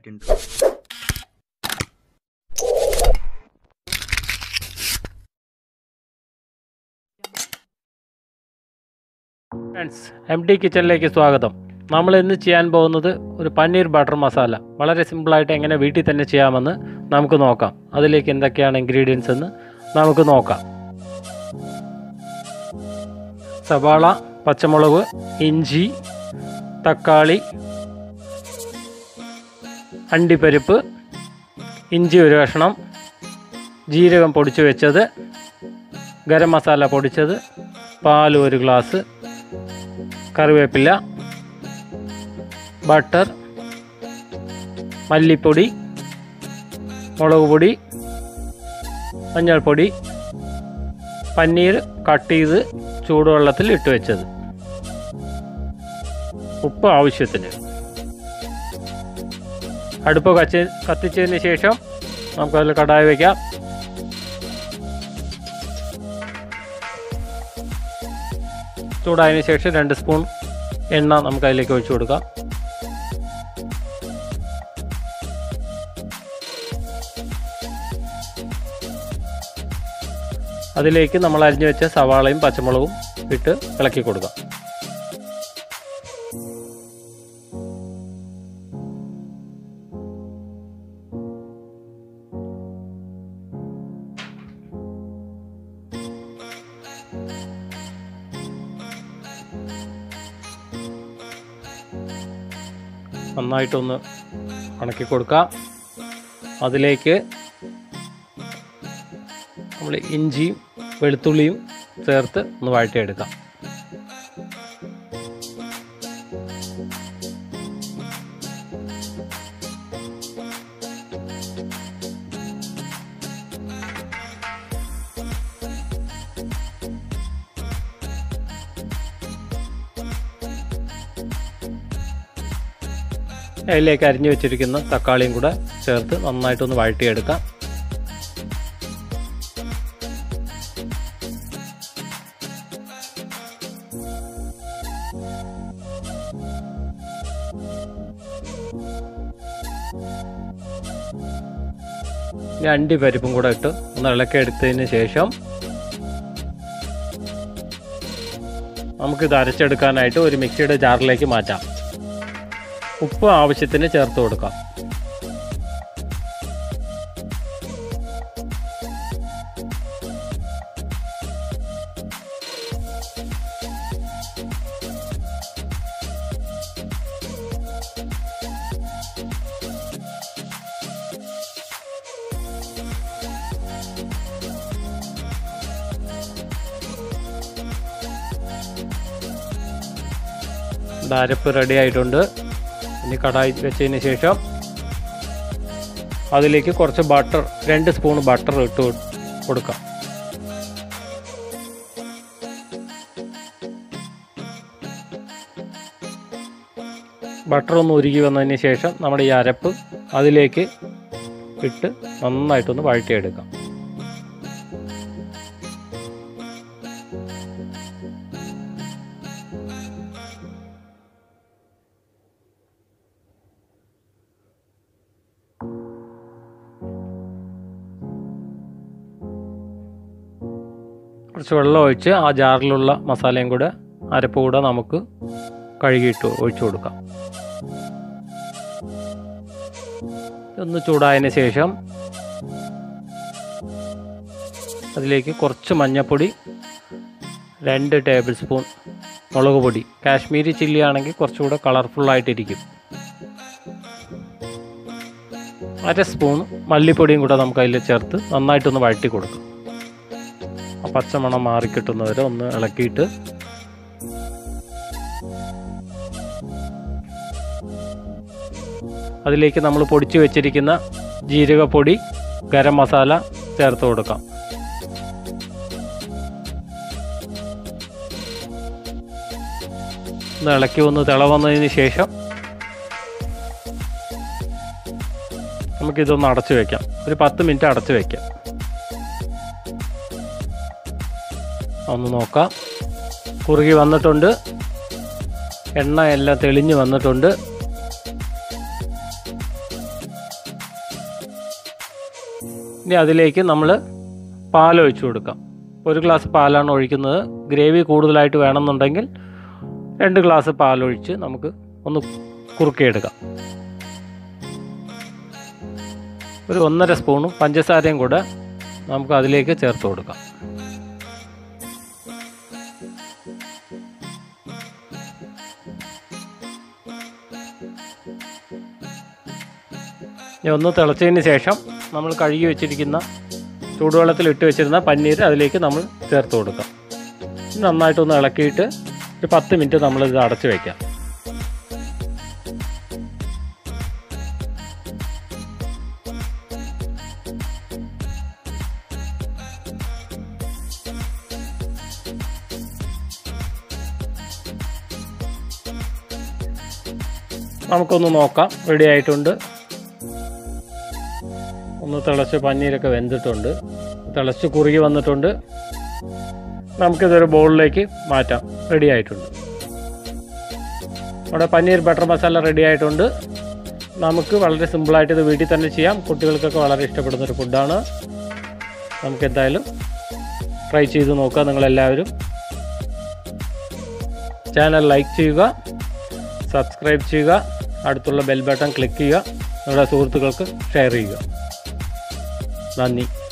ആയിട്ടുണ്ട് friends M D കിച്ചണിലേക്ക് സ്വാഗതം നമ്മൾ ഇന്ന് ചെയ്യാൻ പോകുന്നത് ഒരു പനീർ ബട്ടർ മസാല വളരെ സിമ്പിളായിട്ട് എങ്ങനെ വീട്ടിൽ തന്നെ ചെയ്യാമെന്ന് നമുക്ക് നോക്കാം അതിലേക്ക് എന്തൊക്കെയാണ് ഇൻഗ്രീഡിയൻസ് എന്ന് നമുക്ക് നോക്കാം സവാള പച്ചമുളക് ഇഞ്ചി തക്കാളി അണ്ടിപ്പരിപ്പ് ഇഞ്ചി ഒരു കഷ്ണം ജീരകം പൊടിച്ചു വെച്ചത് ഗരം മസാല പൊടിച്ചത് പാൽ ഒരു ഗ്ലാസ് കറിവേപ്പില ബട്ടർ മല്ലിപ്പൊടി മുളക് പൊടി മഞ്ഞൾപ്പൊടി പനീർ കട്ട് ചെയ്ത് ചൂടുവെള്ളത്തിൽ ഇട്ട് വെച്ചത് ഉപ്പ് ആവശ്യത്തിന് അടുപ്പ് കച്ച് കത്തിച്ചതിന് ശേഷം നമുക്കതിൽ കടായി വയ്ക്കാം ചൂടായതിനു ശേഷം രണ്ട് സ്പൂൺ എണ്ണ നമുക്ക് അതിലേക്ക് ഒഴിച്ചു കൊടുക്കാം അതിലേക്ക് നമ്മൾ അരിഞ്ഞു വെച്ച സവാളയും പച്ചമുളകും ഇട്ട് ഇളക്കി കൊടുക്കാം നന്നായിട്ടൊന്ന് ഉണക്കി കൊടുക്കാം അതിലേക്ക് നമ്മൾ ഇഞ്ചിയും വെളുത്തുള്ളിയും ചേർത്ത് ഒന്ന് വഴറ്റിയെടുക്കാം അതിലേക്ക് അരിഞ്ഞു വെച്ചിരിക്കുന്ന തക്കാളിയും കൂടെ ചേർത്ത് നന്നായിട്ടൊന്ന് വഴറ്റിയെടുക്കാം ഇനി അണ്ടി പരിപ്പും കൂടെ ഇട്ട് ഒന്ന് ഇളക്കി എടുത്തതിന് ശേഷം നമുക്കിത് അരച്ചെടുക്കാനായിട്ട് ഒരു മിക്സിയുടെ ജാറിലേക്ക് മാറ്റാം ഉപ്പ് ആവശ്യത്തിന് ചേർത്ത് കൊടുക്കാം ഇവിടെ അരപ്പ് റെഡി ആയിട്ടുണ്ട് ഇനി കടായി വെച്ചതിന് ശേഷം അതിലേക്ക് കുറച്ച് ബട്ടർ രണ്ട് സ്പൂൺ ബട്ടർ ഇട്ട് കൊടുക്കാം ബട്ടർ ഒന്ന് ഉരുകി വന്നതിന് ശേഷം നമ്മുടെ ഈ അരപ്പ് അതിലേക്ക് ഇട്ട് നന്നായിട്ടൊന്ന് വഴറ്റിയെടുക്കാം കുറച്ച് വെള്ളം ഒഴിച്ച് ആ ജാറിലുള്ള മസാലയും കൂടെ അരപ്പ് കൂടെ നമുക്ക് കഴുകിയിട്ട് ഒഴിച്ചു കൊടുക്കാം ഒന്ന് ചൂടായതിന് ശേഷം അതിലേക്ക് കുറച്ച് മഞ്ഞൾപ്പൊടി രണ്ട് ടേബിൾ സ്പൂൺ മുളക് പൊടി കാശ്മീരി ചില്ലി ആണെങ്കിൽ കുറച്ചുകൂടെ കളർഫുള്ളായിട്ടിരിക്കും അര സ്പൂൺ മല്ലിപ്പൊടിയും കൂടെ നമുക്ക് അതിൽ ചേർത്ത് നന്നായിട്ടൊന്ന് വഴറ്റി കൊടുക്കാം ആ പച്ചമണം മാറിക്കിട്ടുന്നവരെ ഒന്ന് ഇളക്കിയിട്ട് അതിലേക്ക് നമ്മൾ പൊടിച്ചു വെച്ചിരിക്കുന്ന ജീരകപ്പൊടി ഗരം മസാല ചേർത്ത് കൊടുക്കാം ഒന്ന് ഇളക്കി ഒന്ന് തിള വന്നതിന് ശേഷം നമുക്കിതൊന്ന് അടച്ചു വെക്കാം ഒരു പത്ത് മിനിറ്റ് അടച്ചു വെക്കാം ഒന്ന് നോക്കാം കുറുകി വന്നിട്ടുണ്ട് എണ്ണ എല്ലാം തെളിഞ്ഞ് വന്നിട്ടുണ്ട് ഇനി അതിലേക്ക് നമ്മൾ പാൽ ഒഴിച്ചു കൊടുക്കാം ഒരു ഗ്ലാസ് പാലാണ് ഒഴിക്കുന്നത് ഗ്രേവി കൂടുതലായിട്ട് വേണമെന്നുണ്ടെങ്കിൽ രണ്ട് ഗ്ലാസ് പാലൊഴിച്ച് നമുക്ക് ഒന്ന് കുറുക്കിയെടുക്കാം ഒരു ഒന്നര സ്പൂണും പഞ്ചസാരയും കൂടെ നമുക്ക് അതിലേക്ക് ചേർത്ത് കൊടുക്കാം ഇനി ഒന്ന് തിളച്ചതിന് ശേഷം നമ്മൾ കഴുകി വെച്ചിരിക്കുന്ന ചൂടുവെള്ളത്തിൽ ഇട്ട് വെച്ചിരുന്ന പന്നീർ അതിലേക്ക് നമ്മൾ ചേർത്ത് കൊടുക്കാം നന്നായിട്ടൊന്ന് ഇളക്കിയിട്ട് ഒരു പത്ത് മിനിറ്റ് നമ്മളിത് അടച്ചു വയ്ക്കാം നമുക്കൊന്ന് നോക്കാം റെഡി ആയിട്ടുണ്ട് ഒന്ന് തിളച്ച് പന്നീരൊക്കെ വെന്തിട്ടുണ്ട് തിളച്ച് കുറുകി വന്നിട്ടുണ്ട് നമുക്കിതൊരു ബൗളിലേക്ക് മാറ്റാം റെഡി ആയിട്ടുണ്ട് നമ്മുടെ പനീർ ബട്ടർ മസാല റെഡി ആയിട്ടുണ്ട് നമുക്ക് വളരെ സിമ്പിളായിട്ട് ഇത് വീട്ടിൽ തന്നെ ചെയ്യാം കുട്ടികൾക്കൊക്കെ വളരെ ഇഷ്ടപ്പെടുന്ന ഒരു ഫുഡാണ് നമുക്ക് എന്തായാലും ട്രൈ ചെയ്ത് നോക്കുക നിങ്ങളെല്ലാവരും ചാനൽ ലൈക്ക് ചെയ്യുക സബ്സ്ക്രൈബ് ചെയ്യുക അടുത്തുള്ള ബെൽ ബട്ടൺ ക്ലിക്ക് ചെയ്യുക നിങ്ങളുടെ സുഹൃത്തുക്കൾക്ക് ഷെയർ ചെയ്യുക നന്ദി